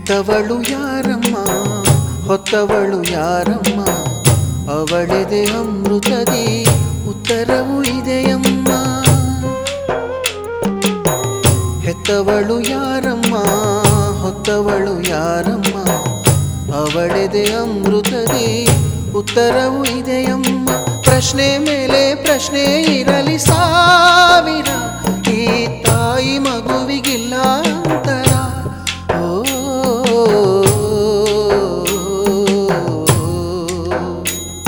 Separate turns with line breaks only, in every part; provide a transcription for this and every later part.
ಹೆತ್ತವಳು ಯಾರಮ್ಮ ಹೊತ್ತವಳು ಯಾರಮ್ಮ ಅವಳೆದೆ ಅಮೃತದಿ ಉತ್ತರವು ಇದೆಯಮ್ಮ ಹೆತ್ತವಳು ಯಾರಮ್ಮ ಹೊತ್ತವಳು ಯಾರಮ್ಮ ಅವಳೆದೆ ಅಮೃತದಿ ಉತ್ತರವು ಇದೆಯಮ್ಮ ಪ್ರಶ್ನೆ ಮೇಲೆ ಪ್ರಶ್ನೆ ಇರಲಿ ಸಾವಿರ ಈ ತಾಯಿ ಮಗುವಿಗಿಲ್ಲ ಅಂತರ ಓ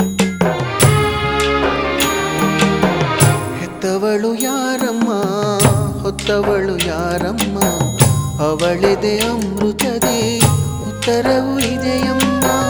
ಹೆತ್ತವಳು ಯಾರಮ್ಮ ಹೊತ್ತವಳು ಯಾರಮ್ಮ ಅವಳಿದೆ ಅಮೃತದಿ ಉತ್ತರವು ಇದೆಯಮ್ಮ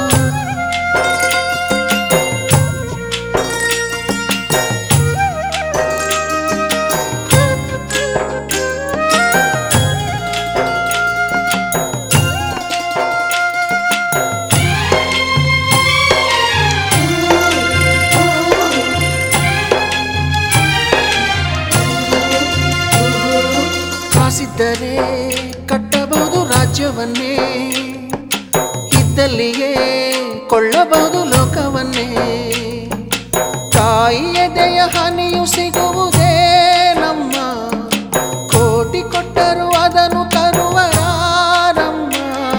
ಕಾಸಿದ್ದರೆ ಕಟ್ಟಬಹುದು ರಾಜ್ಯವನ್ನೇ ಇದ್ದಲ್ಲಿಯೇ ಕೊಳ್ಳಬಹುದು ಲೋಕವನ್ನೇ ತಾಯಿಯ ದಯ ಹನಿಯು ಸಿಗುವುದೇ ನಮ್ಮ ಕೋಟಿ ಕೊಟ್ಟರು ಅದನ್ನು ತರುವರಾರಮ್ಮ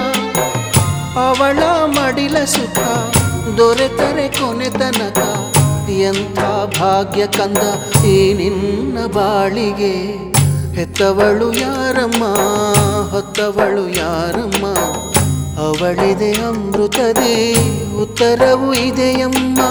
ಅವಳ ಮಡಿಲ ಸುಖ ದೊರೆತರೆ ಕೊನೆ ತನಕ ಎಂಥ ಭಾಗ್ಯ ಕಂದ ಈ ನಿನ್ನ ಬಾಳಿಗೆ ಹೆತ್ತವಳು ಯಾರಮ್ಮ ಹೊತ್ತವಳು ಯಾರಮ್ಮ ಅವಳಿದೆ ಅಮೃತದೇ ಉತ್ತರವು ಇದೆಯಮ್ಮ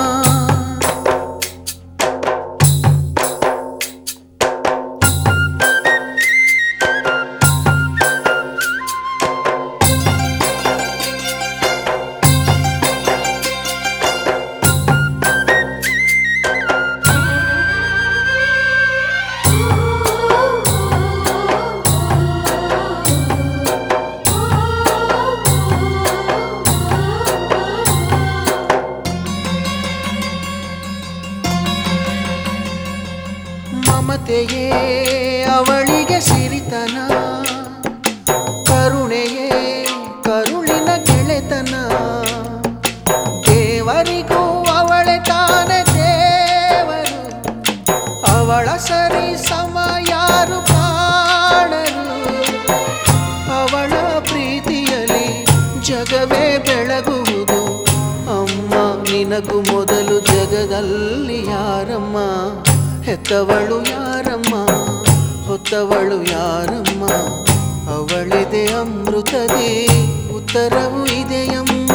ಮಮತೆಯೇ ಅವಳಿಗೆ ಸಿರಿತನ ಕರುಣೆಯೇ ಕರುಳಿನ ಗೆಳೆತನ ದೇವರಿಗೂ ಅವಳೆ ತಾನೆ ದೇವರು ಅವಳ ಸರಿ ಸಮ ಯಾರು ಕಾಣರು ಅವಳ ಪ್ರೀತಿಯಲ್ಲಿ ಜಗವೇ ಬೆಳಗುವುದು ಅಮ್ಮ ನಿನಗೂ ಮೊದಲು ಜಗದಲ್ಲಿ ಯಾರಮ್ಮ ಹೆತ್ತವಳು ಯಾರಮ್ಮ ಹೊತ್ತವಳು ಯಾರಮ್ಮ ಅವಳಿದೆ ಅಮೃತದೇ ಉತ್ತರವು ಇದೆಯಮ್ಮ